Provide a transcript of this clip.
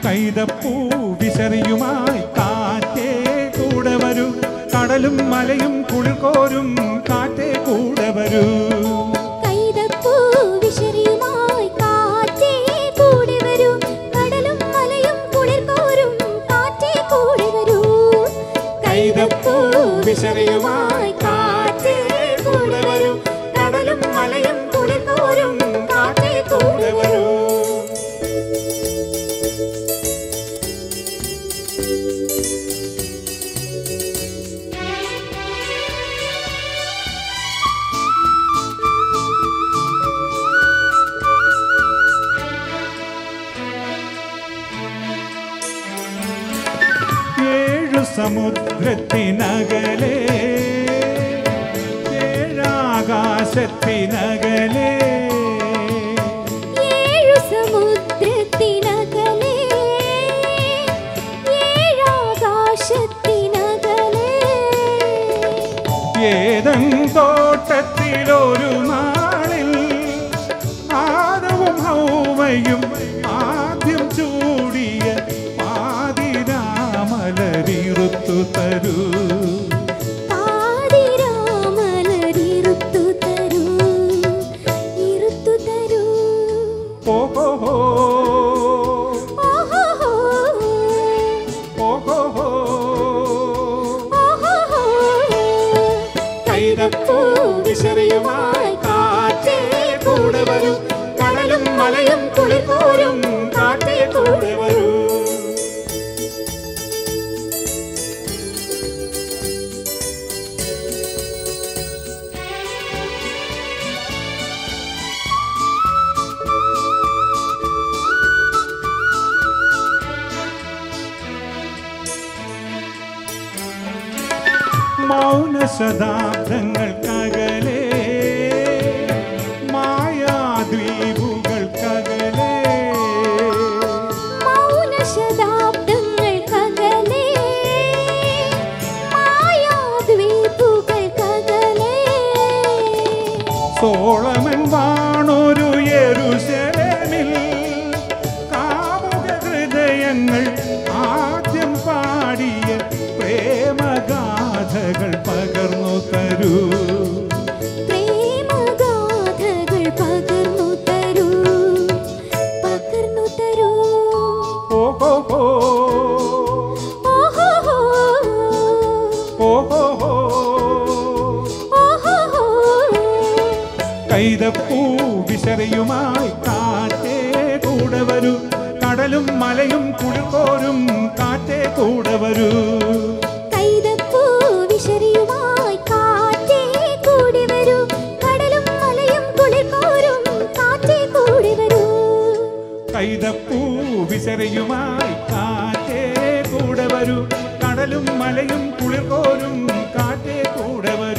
കൈതപ്പൂ വിശറിയുമായി കാറ്റേ കൂടെ വരൂ കടലും മലയും കുളിർകോരും കാറ്റേ കൂടെ വരൂ കൈതപ്പൂ വിശറിയുമായി കാറ്റേ കൂടെ വരൂ കടലും മലയും കുളിർ കോരും കാറ്റേ കൂടെ വരൂ കൈതപ്പൂ വിശറിയുമായി കാറ്റേ കൂടെ വരൂ കടലും മലയും കുളിർ കോരും കാറ്റേ കൂടെ വരൂ ഏഴു സമുദ്രത്തിനകലെ ഏഴാകാശത്തിനകലെ ഏഴു സമുദ്രത്തിനകലെ ഏഴാകാശത്തിനകലെ ഏതൻ തോട്ടത്തിലൊരു നാളിൽ ആദവും ഹൗവയും ആദ്യം ചൂടിയ പാതിരാമലരിറുത്തു തരൂ പാതിരാമലരിറുത്തു തരൂ ഇറുത്തു തരൂ ഓഹോ ഓഹോഹോ ഓഹോ ഓഹോഹോ കൈതപ്പൂ വിശറിയുമായി കാറ്റേ കൂടെ വരൂ കടലും മലയും കുളിർപോരും കാറ്റേ കൂടെ വരൂ മൗന ശതാബ്ദങ്ങൾക്കകലെ മായാദ്വീപുകൾക്കകലെ മൗനശതാബ്ദങ്ങൾക്കകലെ മായാദ്വീപുകൾക്കകലെ സോളമൻ വാണൊരു യെരുശലേമിൽ കാമുക ഹൃദയങ്ങൾ ആദ്യം പാടിയ പ്രേമഗാഥകൾ പകർന്നു തരൂ പ്രേമഗാഥകൾ പകർന്നു തരൂ പകർന്നു തരൂ ഓഹോ ഓഹോഹോ ഓഹോ ഓഹോഹോ കൈതപ്പൂ വിശറിയുമായി കാറ്റേ കൂടെ വരൂ കടലും മലയും കുളിർകോരും കാറ്റേ കൂടെ വരൂ കൈതപ്പൂ വിശറിയുമായി കാറ്റേ കൂടി വരൂ കടലും മലയും കുളിർകോരും കാറ്റേ കൂടി വരൂ കൈതപ്പൂ വിശറിയുമായി കാറ്റേ കൂടെ വരൂ കടലും മലയും കുളിർകോരും കാറ്റേ കൂടെ വരൂ